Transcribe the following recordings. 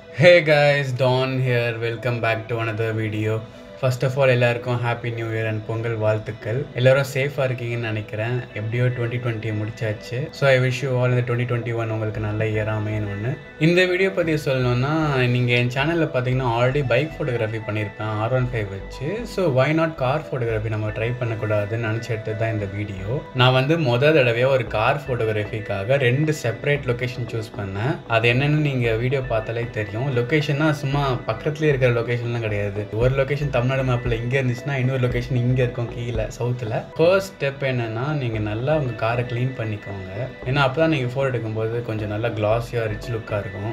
hey guys Don here welcome back to another video first of all எல்லாருக்கும் happy new year and Pongal வாழ்த்துக்கள் எல்லாரும் சேஃபாக இருக்கீங்கன்னு நினைக்கிறேன் எப்படியோ டுவெண்ட்டி டுவெண்ட்டி முடிச்சாச்சு so I wish you all இந்த டுவெண்ட்டி டுவெண்ட்டி ஒன் உங்களுக்கு நல்ல இயர் அமையணும்னு இந்த வீடியோ பற்றி சொல்லணும்னா நீங்கள் என் சேனலில் பார்த்தீங்கன்னா ஆல்ரெடி பைக் ஃபோட்டோகிராஃபி பண்ணியிருப்பேன் ஆர் ஒன் ஃபைவ் வச்சு so why not car photography நம்ம ட்ரை பண்ணக்கூடாதுன்னு நினச்சி எடுத்தது தான் இந்த வீடியோ நான் வந்து மொதல் தடவையாக ஒரு கார் ஃபோட்டோகிராஃபிக்காக ரெண்டு செப்பரேட் லொக்கேஷன் சூஸ் பண்ணேன் அது என்னென்னு நீங்கள் வீடியோ பார்த்தாலே தெரியும் லொக்கேஷன்னா சும்மா பக்கத்துலேயே இருக்கிற லொக்கேஷன்லாம் கிடையாது ஒரு லொக்கேஷன் தமிழ்நாடு மேப்பில் இங்கே இருந்துச்சுன்னா இன்னொரு லொக்கேஷன் இங்கே இருக்கும் கீழே சவுத்தில் ஃபர்ஸ்ட் ஸ்டெப் என்னென்னா நீங்கள் நல்லா உங்கள் காரை க்ளீன் பண்ணிக்கோங்க ஏன்னா அப்போ தான் நீங்கள் ஃபோட்டோ எடுக்கும்போது கொஞ்சம் நல்லா கிளாஸியாக ரிச் லுக்காக இருக்கும்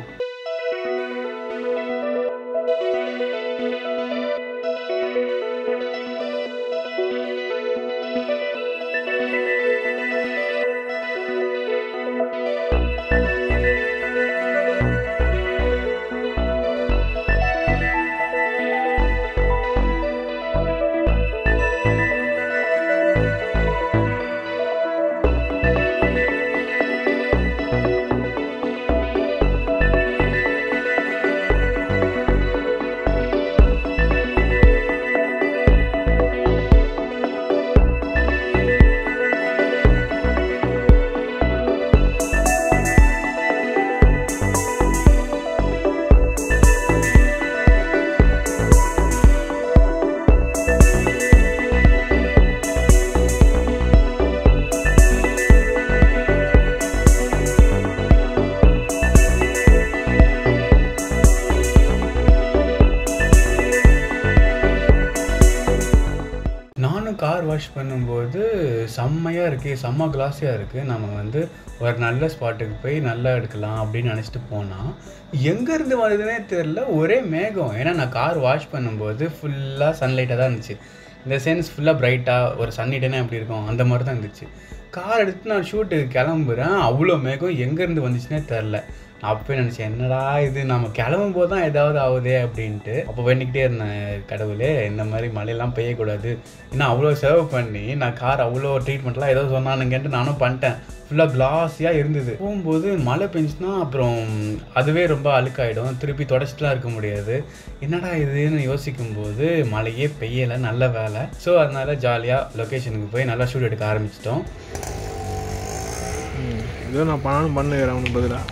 நானும் கார் வாஷ் பண்ணும்போது செம்மையாக இருக்குது செம்ம கிளாஸியாக இருக்குது நம்ம வந்து ஒரு நல்ல ஸ்பாட்டுக்கு போய் நல்லா எடுக்கலாம் அப்படின்னு நினச்சிட்டு போனால் எங்கேருந்து வருதுன்னே தெரில ஒரே மேகம் ஏன்னா நான் கார் வாஷ் பண்ணும்போது ஃபுல்லாக சன்லைட்டாக தான் இருந்துச்சு இந்த சென்ஸ் ஃபுல்லாக பிரைட்டாக ஒரு சன்னிட்டேனா எப்படி இருக்கும் அந்த மாதிரி தான் இருந்துச்சு கார் எடுத்து நான் ஷூட்டுக்கு கிளம்புறேன் அவ்வளோ மேகம் எங்கேருந்து வந்துச்சுன்னே தெரில நான் அப்போயே நினச்சேன் என்னடா இது நம்ம கிளம்பும் போது தான் ஏதாவது ஆகுதே அப்படின்ட்டு அப்போ வேண்டிக்கிட்டே இருந்தேன் கடவுளே இந்த மாதிரி மழையெல்லாம் பெய்யக்கூடாது ஏன்னா அவ்வளோ சேவ் பண்ணி நான் கார் அவ்வளோ ட்ரீட்மெண்ட்லாம் ஏதோ சொன்னானுங்கன்ட்டு நானும் பண்ணிட்டேன் ஃபுல்லாக கிளாஸியாக இருந்தது போகும்போது மழை பெஞ்சுன்னா அப்புறம் அதுவே ரொம்ப அழுக்காயிடும் திருப்பி தொடச்சிட்டுலாம் இருக்க முடியாது என்னடா இதுன்னு யோசிக்கும்போது மழையே பெய்யலை நல்ல வேலை ஸோ அதனால ஜாலியாக லொக்கேஷனுக்கு போய் நல்லா ஷூட் எடுக்க ஆரம்பிச்சிட்டோம் ஏதோ நான் பண்ணாலும் பண்ணுகிறேன் அவனுக்கு பதிலாக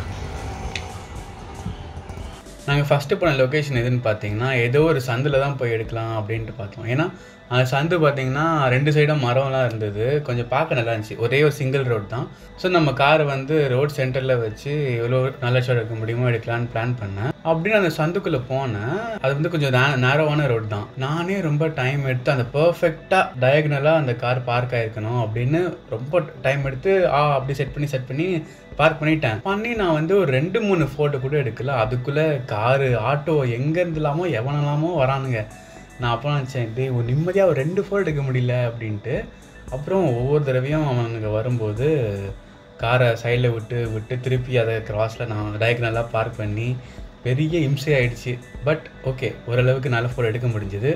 நாங்கள் ஃபஸ்ட்டு போன லொக்கேஷன் எதுன்னு பார்த்தீங்கன்னா ஏதோ ஒரு சந்தில் தான் போய் எடுக்கலாம் அப்படின்ட்டு பார்த்தோம் ஏன்னா அந்த சந்து பார்த்தீங்கன்னா ரெண்டு சைடும் மரம்லாம் இருந்தது கொஞ்சம் பார்க்க நல்லா இருந்துச்சு ஒரே ஒரு சிங்கிள் ரோட் தான் ஸோ நம்ம காரை வந்து ரோட் சென்டரில் வச்சு எவ்வளோ நல்ல ஷாட் எடுக்க முடியுமோ எடுக்கலான்னு பிளான் பண்ணேன் அப்படின்னு அந்த சந்துக்குள்ளே போனேன் அது வந்து கொஞ்சம் நேரோவான ரோட் தான் நானே ரொம்ப டைம் எடுத்து அந்த பர்ஃபெக்டாக டயக்னலாக அந்த கார் பார்க் ஆயிருக்கணும் அப்படின்னு ரொம்ப டைம் எடுத்து ஆ அப்படி செட் பண்ணி செட் பண்ணி பார்க் பண்ணிட்டேன் பண்ணி நான் வந்து ஒரு ரெண்டு மூணு ஃபோட்டோ கூட எடுக்கல அதுக்குள்ளே காரு ஆட்டோ எங்கேருந்துலாமோ எவனலாமோ வரானுங்க நான் அப்போ நினச்சேன் டேய் ஒரு நிம்மதியாக ஒரு ரெண்டு ஃபோட்டோ எடுக்க முடியல அப்படின்ட்டு அப்புறம் ஒவ்வொரு தடவையும் அவனுங்க வரும்போது காரை சைடில் விட்டு விட்டு திருப்பி அதை கிராஸில் நான் டயக்னலாக பார்க் பண்ணி பெரிய இம்சை ஆயிடுச்சு பட் ஓகே ஓரளவுக்கு நல்ல ஃபோட்டோ எடுக்க முடிஞ்சது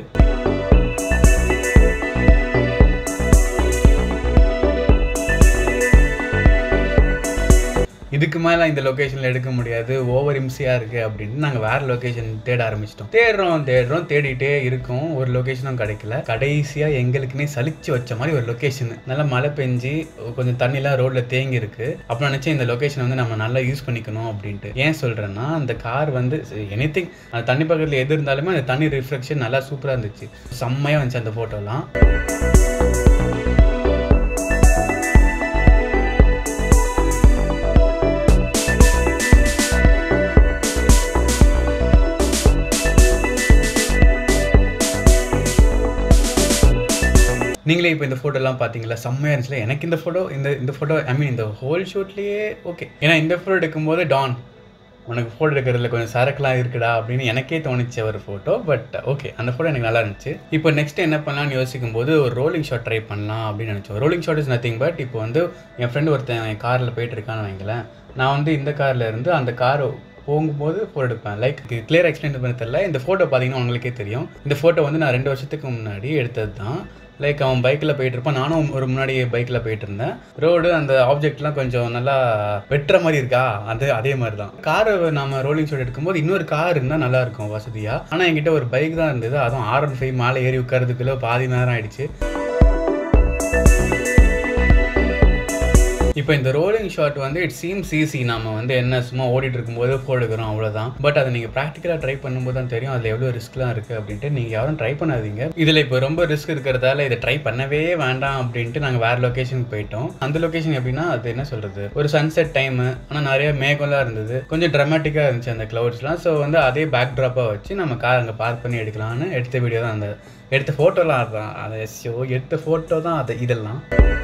இதுக்கு மேலே இந்த லொக்கேஷனில் எடுக்க முடியாது ஓவர் இம்சியாக இருக்குது அப்படின்னு நாங்கள் வேறு லொக்கேஷன் தேட ஆரம்பிச்சிட்டோம் தேடுறோம் தேடுறோம் தேடிட்டே இருக்கோம் ஒரு லொக்கேஷனும் கிடைக்கல கடைசியாக எங்களுக்குன்னே சலிச்சு வச்ச மாதிரி ஒரு லொக்கேஷன் நல்லா மழை பெஞ்சு கொஞ்சம் தண்ணிலாம் ரோட்டில் தேங்கி இருக்கு அப்போ நினச்சேன் இந்த லொக்கேஷன் வந்து நம்ம நல்லா யூஸ் பண்ணிக்கணும் அப்படின்ட்டு ஏன் சொல்கிறேன்னா அந்த கார் வந்து எனி திங் அந்த தண்ணி பக்கத்தில் எது இருந்தாலுமே அந்த தண்ணி ரிஃப்ளெக்ஷன் நல்லா சூப்பராக இருந்துச்சு செம்மையாக வந்துச்சு அந்த ஃபோட்டோலாம் நீங்களே இப்போ இந்த ஃபோட்டோலாம் பார்த்தீங்களா செம்மையாக இருந்துச்சுல எனக்கு இந்த ஃபோட்டோ இந்த இந்த ஃபோட்டோ ஐ மீன் இந்த ஹோல் ஷூட்லேயே ஓகே ஏன்னா இந்த ஃபோட்டோ எடுக்கும்போது டான் உனக்கு ஃபோட்டோ எடுக்கிறதுல கொஞ்சம் சரக்குலாம் இருக்குடா அப்படின்னு எனக்கே தோணுச்சு ஒரு ஃபோட்டோ பட் ஓகே அந்த ஃபோட்டோ எனக்கு நல்லா இருந்துச்சு இப்போ நெக்ஸ்ட் என்ன பண்ணலாம்னு யோசிக்கும் போது ஒரு ரோலிங் ஷாட் ட்ரை பண்ணலாம் அப்படின்னு நினச்சோம் rolling shot is nothing but இப்போ வந்து என் ஃப்ரெண்டு ஒருத்தன் என் காரில் போயிட்டு இருக்கான்னு வைங்களேன் நான் வந்து இந்த காரில் இருந்து அந்த கார் போகும்போது ஃபோட்டோ எடுப்பேன் லைக் கிளியர் எக்ஸ்பிளைன் பண்ண தெரியல இந்த ஃபோட்டோ பார்த்தீங்கன்னா உங்களுக்கே தெரியும் இந்த ஃபோட்டோ வந்து நான் ரெண்டு வருஷத்துக்கு முன்னாடி எடுத்தது தான் லைக் அவன் பைக்கில் போயிட்டு இருப்பான் நானும் ஒரு முன்னாடி பைக்கில் போயிட்டு இருந்தேன் ரோடு அந்த ஆப்ஜெக்ட்லாம் கொஞ்சம் நல்லா வெட்டுற மாதிரி இருக்கா அது அதே மாதிரி தான் காரை நம்ம ரோலிங் ஷாட் எடுக்கும்போது இன்னொரு கார் இருந்தால் நல்லா இருக்கும் வசதியாக ஆனால் என்கிட்ட ஒரு பைக் தான் இருந்தது அதுவும் ஆர் ஒன் ஃபைவ் மேலே ஏறி உட்காரதுக்குள்ள பாதி நேரம் ஆயிடுச்சு இப்போ இந்த ரோலிங் ஷாட் வந்து இட் சீம் சிசி நம்ம வந்து என்ன சும்மா ஓடிட்டு இருக்கும்போது போடுக்கிறோம் அவ்வளோதான் பட் அதை நீங்கள் ப்ராக்டிக்கலாக ட்ரை பண்ணும்போது தான் தெரியும் அதில் எவ்வளோ ரிஸ்க்லாம் இருக்குது அப்படின்ட்டு நீங்கள் யாரும் ட்ரை பண்ணாதீங்க இதில் இப்போ ரொம்ப ரிஸ்க் இருக்கிறதால இதை ட்ரை பண்ணவே வேண்டாம் அப்படின்ட்டு நாங்கள் வேறு லொக்கேஷனுக்கு போயிட்டோம் அந்த லொக்கேஷன் எப்படின்னா அது என்ன சொல்கிறது ஒரு சன்செட் டைமு ஆனால் நிறைய மேகம்லாம் இருந்தது கொஞ்சம் ட்ரமாட்டிக்காக இருந்துச்சு அந்த க்ளவுட்ஸ்லாம் ஸோ வந்து அதே பேக் ட்ராப்பாக வச்சு நம்ம கார் அங்கே பார்க் பண்ணி எடுக்கலாம்னு எடுத்த வீடியோ தான் அந்த எடுத்த ஃபோட்டோலாம் அதுதான் அதை ஷோ எடுத்த ஃபோட்டோ தான் அது இதெல்லாம்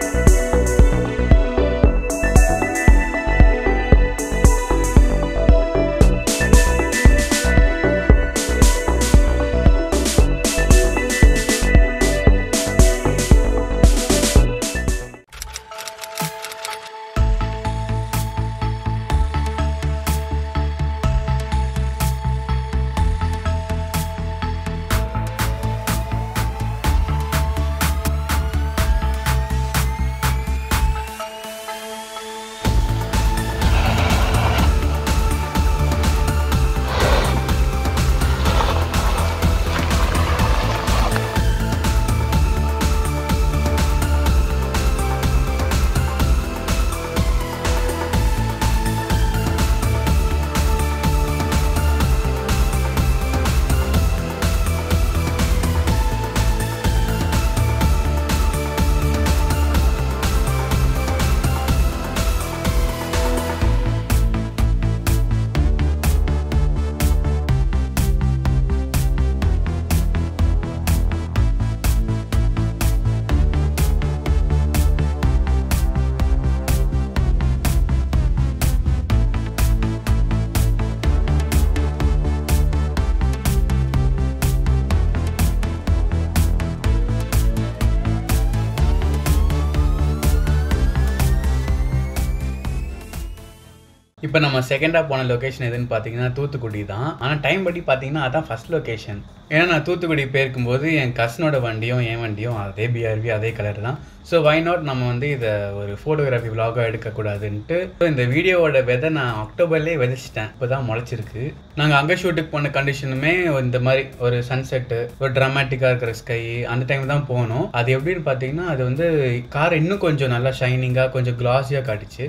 இப்போ நம்ம செகண்டாக போன லொக்கேஷன் எதுன்னு பார்த்தீங்கன்னா தூத்துக்குடி தான் ஆனால் டைம் படி பார்த்தீங்கன்னா அதான் ஃபர்ஸ்ட் லொக்கேஷன் ஏன்னா நான் தூத்துக்குடி போயிருக்கும்போது என் கசனோட வண்டியும் என் வண்டியும் அதே பிஆர்வி அதே கலர் தான் ஸோ வை நாட் நம்ம வந்து இதை ஒரு ஃபோட்டோகிராஃபி விலாகாக எடுக்கக்கூடாதுன்ட்டு ஸோ இந்த வீடியோவோட விதை நான் அக்டோபர்லேயே விதைச்சிட்டேன் இப்போ தான் முளைச்சிருக்கு நாங்கள் அங்கே ஷூட்டுக்கு போன கண்டிஷனுமே இந்த மாதிரி ஒரு சன்செட்டு ஒரு ட்ராமேட்டிக்காக இருக்கிற ஸ்கை அந்த டைம் தான் போனோம் அது எப்படின்னு பார்த்தீங்கன்னா அது வந்து கார் இன்னும் கொஞ்சம் நல்லா ஷைனிங்காக கொஞ்சம் கிளாஸியாக காட்டுச்சு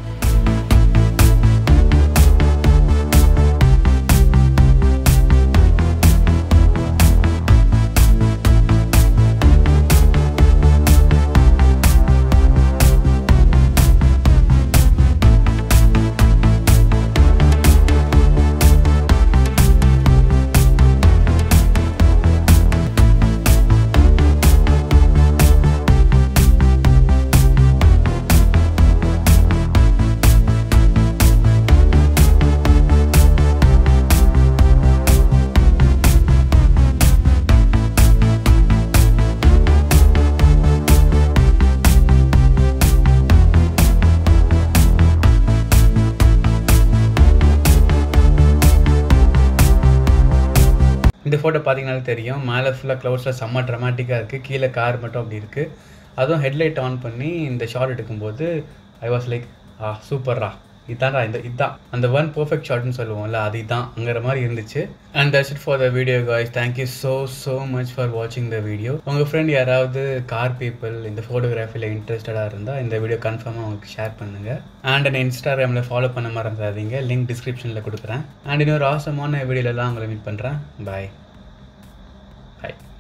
இந்த ஃபோட்டோ பார்த்தீங்கனாலே தெரியும் மேலே ஃபுல்லாக க்ளவுட்ஸில் செம்ம ட்ரமாட்டிக்காக இருக்குது கீழே கார் மட்டும் அப்படி இருக்குது அதுவும் ஹெட்லைட் ஆன் பண்ணி இந்த ஷாட் எடுக்கும்போது ஐ வாஸ் லைக் ஆ சூப்பர்ரா இதான்டா இந்த இதான் அந்த ஒன் பர்ஃபெக்ட் ஷாட்னு சொல்லுவோம்ல அது இதான்ங்கிற மாதிரி இருந்துச்சு and that's it for the video guys thank you so so much for வாட்சிங் த வீடியோ உங்கள் ஃப்ரெண்ட் யாராவது கார் பீப்புள் இந்த ஃபோட்டோகிராஃபியில் இன்ட்ரெஸ்டடாக இருந்தால் இந்த வீடியோ கன்ஃபார்மாக அவங்களுக்கு ஷேர் பண்ணுங்கள் அண்ட் என்ன இன்ஸ்டாகிராமில் ஃபாலோ பண்ண மறந்துடாதீங்க லிங்க் டிஸ்கிரிப்ஷனில் கொடுக்குறேன் அண்ட் இன்னொரு ஆசமான வீடியோலலாம் உங்களை மீட் பண்ணுறேன் பாய் பாய்